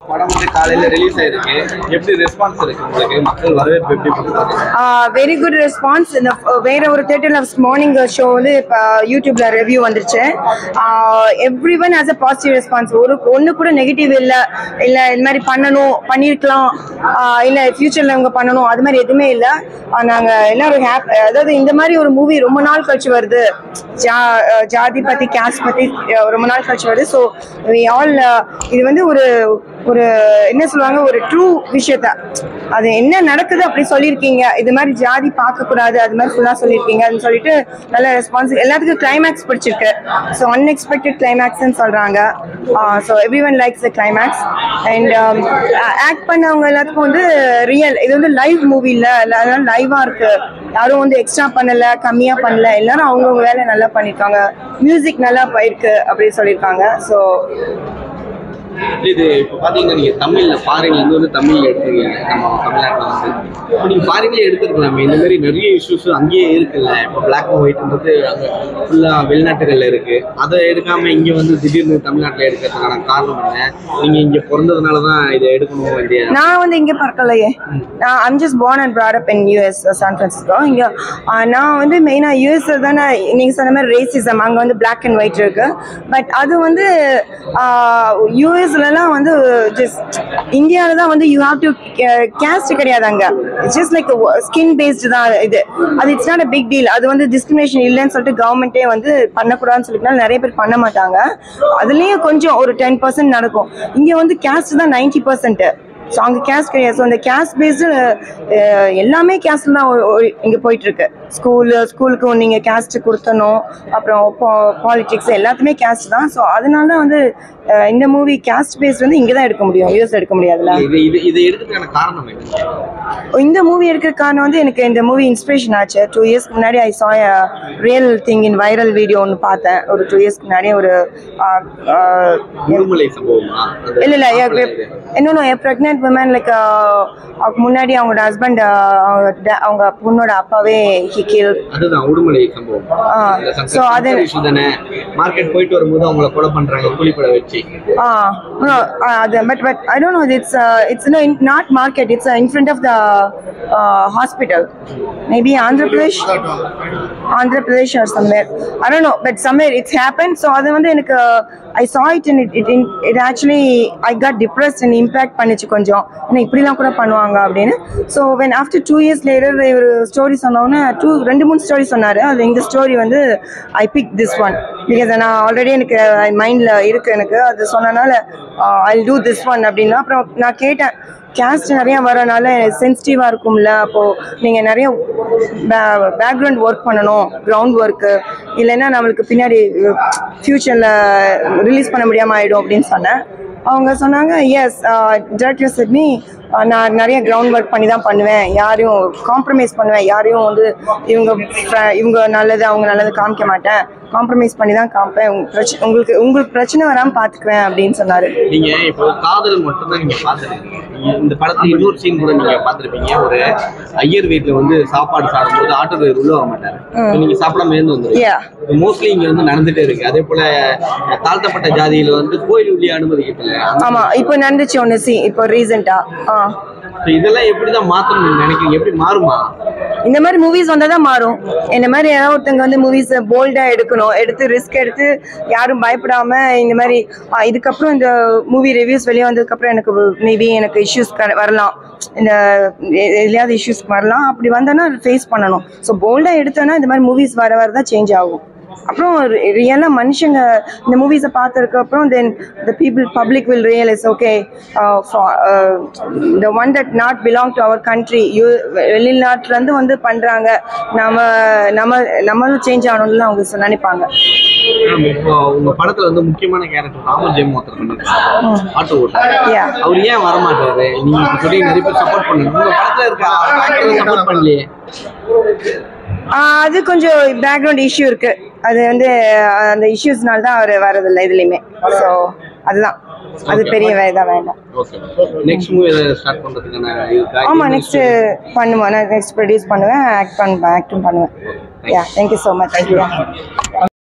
படம் வந்து காலையில ரிலீஸ் ஆயிருக்கு எப்படி ரெஸ்பான்ஸ் இருக்கு உங்களுக்கு மக்கள் வரவேற்பு எப்படி கொடுத்தாங்க வெரி குட் ரெஸ்பான்ஸ் இந்த uh, வேற ஒரு தேட்டரில் மார்னிங் ஷோ வந்து இப்போ யூடியூப்ல ரிவ்யூ வந்துருச்சு every one has a positive response ஒரு ஒன்று கூட நெகட்டிவ் இல்லை இல்லை இந்த மாதிரி பண்ணணும் பண்ணியிருக்கலாம் இல்லை ஃபியூச்சரில் இவங்க பண்ணணும் அது மாதிரி எதுவுமே இல்லை நாங்கள் எல்லாரும் ஹேப் அதாவது இந்த மாதிரி ஒரு மூவி ரொம்ப நாள் கழிச்சு வருது ஜா அஹ், ஜாதி பற்றி கேஸ்ட் பற்றி ரொம்ப நாள் கழிச்சு வருது ஸோ ஆல் இது வந்து ஒரு ஒரு என்ன சொல்லுவாங்க ஒரு ட்ரூ விஷயத்த அது என்ன நடக்குது அப்படி சொல்லியிருக்கீங்க இது மாதிரி ஜாதி பார்க்கக்கூடாது அது மாதிரி ஃபுல்லாக சொல்லியிருக்கீங்க அப்படின்னு சொல்லிட்டு நல்ல ரெஸ்பான்ஸ் எல்லாத்துக்கும் கிளைமேக்ஸ் பிடிச்சிருக்கு ஸோ அன்எக்ஸ்பெக்டட் கிளைமேக்ஸ்ன்னு சொல்கிறாங்க so every one likes the climax and act பண்ணவங்க எல்லாத்துக்கும் வந்து ரியல் இது வந்து லைவ் மூவி இல்லை அதனால லைவாக இருக்கு யாரும் வந்து எக்ஸ்ட்ரா பண்ணல கம்மியாக பண்ணல எல்லாரும் அவங்கவுங்க வேலை நல்லா பண்ணியிருக்காங்க மியூசிக் நல்லா போயிருக்கு அப்படின்னு சொல்லியிருக்காங்க ஸோ இது இப்போ பாத்தீங்கன்னா நீங்க தமிழ்ல ஃபாரின்ல இருந்து வந்து தமிழ்ல எடுத்துருக்கீங்க நம்ம தமிழ்நாட்டுல வந்து இப்போ நீங்க ஃபாரின்லயே எடுத்துருக்கலாமே இந்த மாதிரி நிறைய இஷ்யூஸ் அங்கேயே இருக்குல்ல இப்போ பிளாக் அண்ட் ஒயிட்ன்றது அங்க ஃபுல்லா வெளிநாட்டுகள்ல இருக்கு அதை எடுக்காம இங்க வந்து திடீர்னு தமிழ்நாட்டுல எடுக்கிறதுக்கான காரணம் என்ன நீங்க இங்க பிறந்ததுனால தான் இதை எடுக்கணும் வேண்டிய நான் வந்து இங்கே பார்க்கலையே நான் I'm just born and brought up in US San Francisco இங்கே நான் வந்து மெயினாக யூஎஸ் தானே நீங்கள் சொன்ன மாதிரி ரேசிசம் அங்கே வந்து பிளாக் அண்ட் ஒயிட் இருக்கு பட் அது வந்து யூஎஸ்லலாம் வந்து ஜஸ்ட் இந்தியாவில் தான் வந்து யூ ஹாவ் டு கேஸ்ட் கிடையாது அங்கே it's just like skin based தான் இது அது it's not a big deal அது வந்து டிஸ்கிரிமினேஷன் இல்லைன்னு சொல்லிட்டு கவர்மெண்ட்டே வந்து பண்ணக்கூடாதுன்னு சொல்லிட்டு நிறைய பேர் பண்ண மாட்டாங்க அதுலேயும் கொஞ்சம் ஒரு டென் பர்சன்ட் நடக்கும் இங்கே வந்து கேஸ்ட் தான் நைன்டி பர்சன்ட் ஸோ அங்கே கேஸ்ட் கிடையாது ஸோ அந்த கேஸ்ட் பேஸ்டு எல்லாமே கேஸ்ட் தான் இங்கே போயிட்டு இருக்கு ஸ்கூலு ஸ்கூலுக்கு நீங்கள் கேஸ்ட் கொடுத்தணும் அப்புறம் பாலிடிக்ஸ் எல்லாத்துமே கேஸ்ட் தான் ஸோ அதனால தான் வந்து அஹ், இந்த மூவி கேஸ்ட் பேஸ்ட் வந்து இங்கே தான் எடுக்க முடியும் யூஎஸ் எடுக்க முடியாதுல்ல இது இது இதை எடுக்கிறதுக்கான காரணம் என்ன இந்த மூவி எடுக்கிற காரணம் வந்து எனக்கு இந்த மூவி இன்ஸ்பிரேஷன் ஆச்சு டூ இயர்ஸ்க்கு முன்னாடி I saw real thing in viral video ஒன்று பார்த்தேன் ஒரு டூ இயர்ஸ்க்கு முன்னாடி ஒரு ஆஹ், ஆஹ், முழுமலை சம்பவமா அந்த இல்ல இல்ல மாப்பிள்ளை இது. இன்னொன்று ப்ரெக்னென்ட் உமன் லைக் அவங்களுக்கு முன்னாடி அவங்களோட ஹஸ்பண்ட் அவங்க பொண்ணோட அப்பாவே ஹி கில் அதுதான் உடுமலை சம்பவம் ஆ, so அது- இஷ்யூ தானே மார்க்கெட் போயிட்டு வரும்போது அவங்கள கொலை பண்றாங்க கூலிப்பட வச்சு ஆ no, ஆ, அது but but I don't know it's it's no not market it's in front of the hospital maybe Andhra Pradesh Andhra Pradesh are somewhere I don't know but somewhere it's happen so அது வந்து எனக்கு I saw it in it it it actually I got depressed and impact பண்ணிச்சு கொஞ்சம் ஏன்னா இப்படிலாம் கூட பண்ணுவாங்க அப்படின்னு so when after two years later ஒரு ஸ்டோரி சொன்னோன்னே டூ ரெண்டு மூணு ஸ்டோரி சொன்னார் அது இந்த ஸ்டோரி வந்து I pick this one because நான் ஆல்ரெடி எனக்கு மைண்டில் இருக்கு எனக்கு அது சொன்னனால ஐ டூ திஸ் ஒன் அப்படின்னா அப்புறம் நான் கேட்டேன் கேஸ்ட் நிறையா வரனால சென்சிட்டிவாக இருக்கும்ல அப்போது நீங்கள் நிறைய பேக்ரவுண்ட் ஒர்க் பண்ணணும் கிரவுண்ட் ஒர்க்கு இல்லைன்னா நம்மளுக்கு பின்னாடி ஃப்யூச்சரில் ரிலீஸ் பண்ண முடியாமல் ஆகிடும் அப்படின்னு சொன்னேன் அவங்க சொன்னாங்க எஸ் டேரக்டர் செட்மி நான் நிறைய கிரவுண்ட் ஒர்க் பண்ணி தான் பண்ணுவேன் யாரையும் காம்ப்ரமைஸ் பண்ணுவேன் யாரையும் வந்து இவங்க fr- இவங்க நல்லது அவங்க நல்லது காமிக்க மாட்டேன் காம்ப்ரமைஸ் பண்ணி தான் காமிப்பேன் உங்க பிரச்சனை உங்களுக்கு உங்களுக்கு பிரச்சனை வராமல் பார்த்துக்குவேன் அப்படின்னு சொன்னார் நீங்க இப்போ காதல் மட்டும் தான் நீங்க பாத்துருக்கீங்க இந்த படத்துல இன்னொரு சீன் கூட நீங்க பாத்திருப்பீங்க ஒரு ஐயர் வீட்டுல வந்து சாப்பாடு சாப்பிடும்போது ஆட்டோ டிரைவர் உள்ள வர மாட்டாரு இப்ப நீங்க சாப்பிடாம இருந்து Yeah. வந்துருங்க மோஸ்ட்லி இங்க வந்து நடந்துட்டே இருக்கு அதே போல தாழ்த்தப்பட்ட ஜாதியில வந்து கோயில் உள்ளே அனுமதிக்கல ஆமாம் இப்போ நடந்துச்சு ஒன்று சி இப்போ ரீசெண்டாக ஆ இதெல்லாம் எப்படிதான் மாத்தணும்னு நீங்க நினைக்கிறீங்க எப்படி மாறுமா இந்த மாதிரி மூவிஸ் வந்தால் தான் மாறும் இந்த மாதிரி யாராவது ஒருத்தங்க வந்து மூவிஸ் போல்டாக எடுக்கணும் எடுத்து ரிஸ்க் எடுத்து யாரும் பயப்படாம இந்த மாதிரி ஆ, இதுக்கப்புறம் இந்த மூவி ரிவ்யூஸ் வெளியே வந்ததுக்கப்புறம் எனக்கு மேபி எனக்கு இஷ்யூஸ் வரலாம் இந்த எ- எதுலையாவது இஷ்யூஸ் வரலாம் அப்படி வந்தோன்னா ஃபேஸ் பண்ணணும் ஸோ போல்டாக எடுத்தோன்னா இந்த மாதிரி மூவிஸ் வர வர தான் சேஞ்ச் ஆகும் அப்புறம் ரியலாக மனுஷங்க இந்த மூவிஸை பார்த்ததுக்கு அப்புறம் then the people public will realise okay the one that not belong to our country you வெளிநாட்டிலேருந்து வந்து பண்ணுறாங்க நம்ம நம்ம நம்மளும் சேஞ்ச் ஆகணும்னு அவங்க சொ- நினைப்பாங்க மேம், இப்போ உங்க படத்துல வந்து முக்கியமான கேரக்டர் ராமர் ஜெயம் ஒருத்தர் பண்ணிருக்காங்க ஆட்டோ ஓட்டர் Yeah. அவர் ஏன் வர மாட்டாரு நீங்க இப்ப சொல்லி நிறைய பேர் சப்போர்ட் பண்ணுங்க உங்க படத்துல இருக்க ஆக்டர் சப்போர்ட் பண்ணலையே ஆஹ் அது கொஞ்சம் பேக்ரவுண்ட் இஷ்யூ இருக்கு அது வந்து ஆஹ் அந்த இஷ்யூஸ்னால தான் அவர் வரதில்லை இதுலேயுமே ஸோ அதுதான் அது பெரிய இதாக வேண்டாம் ஓகே நெக்ஸ்ட் மூவி ஸ்டார்ட் பண்றதுக்கான இருக்கா ஆமாம் நெக்ஸ்ட் பண்ணுவேன் நான் நெக்ஸ்ட் ப்ரொடியூஸ் பண்ணுவேன் ஆக்ட் பண்ணுவேன் ஆக்டும் பண்ணுவேன் யா தேங்க்யூ ஸோ மச்